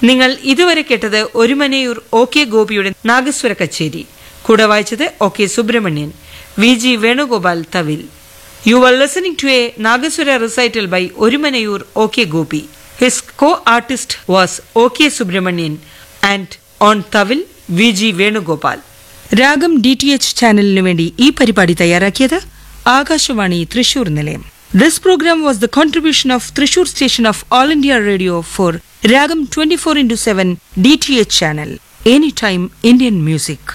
നിങ്ങൾ ഇതുവരെ കേട്ടത് ഒരുമനയൂർ ഒ കെ ഗോപിയുടെ നാഗസ്വര കച്ചേരി കൂടെ വായിച്ചത് O K Subramanian V G Venugopal തവിൽ you are listening to a nagaswara recital by Orumanayur O K Gopi his co artist was O K Subramanian and on thavil V G Venugopal Raagam D T H ചാനലിനു വേണ്ടി ഈ പരിപാടി തയ്യാറാക്കിയത് ആകാശവാണി തൃശൂർ നിലയം this programme was the contribution of Thrissur station of all India radio for Raagam twenty four into seven D T H channel any time Indian music